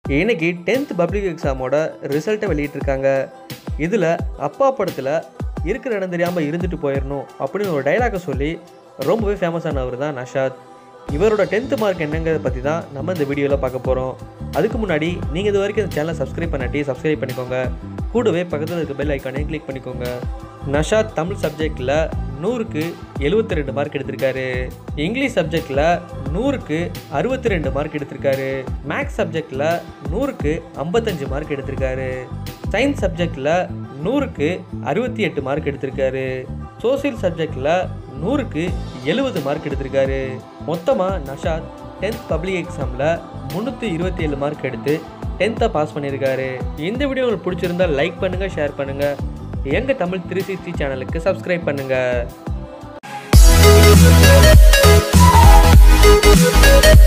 இன்னைக்கு tenth public எக்ஸாமோட ரிசல்ட்டை வெளியிட்டிருக்காங்க இதில் அப்பா படத்தில் இருக்கிற இடம் தெரியாமல் இருந்துட்டு போயிடணும் அப்படின்னு ஒரு டைலாக்கை சொல்லி ரொம்பவே ஃபேமஸானவர் தான் நஷாத் இவரோட டென்த்து மார்க் என்னங்கிறத பற்றி தான் நம்ம இந்த வீடியோவில் பார்க்க போகிறோம் அதுக்கு முன்னாடி நீங்கள் இது வரைக்கும் இந்த சேனலை சப்ஸ்கிரைப் பண்ணாட்டி சப்ஸ்கிரைப் பண்ணிக்கோங்க கூடவே பக்கத்தில் இருக்க பெல் ஐக்கானையும் கிளிக் பண்ணிக்கோங்க நஷாத் தமிழ் சப்ஜெக்டில் நூறுக்கு எழுபத்தி ரெண்டு மார்க் எடுத்திருக்காரு இங்கிலீஷ் சப்ஜெக்டில் நூறுக்கு அறுபத்தி ரெண்டு மார்க் எடுத்திருக்காரு மேக்ஸ் சப்ஜெக்டில் நூறுக்கு ஐம்பத்தஞ்சு மார்க் எடுத்திருக்காரு சயின்ஸ் சப்ஜெக்டில் நூறுக்கு அறுபத்தி எட்டு மார்க் எடுத்திருக்காரு சோசியல் சப்ஜெக்டில் நூறுக்கு எழுபது மார்க் எடுத்திருக்காரு மொத்தமாக நஷாத் டென்த் பப்ளிக் எக்ஸாமில் முந்நூற்றி இருபத்தி ஏழு மார்க் எடுத்து டென்த்தை பாஸ் பண்ணியிருக்காரு இந்த வீடியோ உங்களுக்கு பிடிச்சிருந்தா லைக் பண்ணுங்கள் ஷேர் பண்ணுங்கள் எங்கள் தமிழ் த்ரீ சிக்ஸ்டி சேனலுக்கு சப்ஸ்கிரைப் பண்ணுங்கள்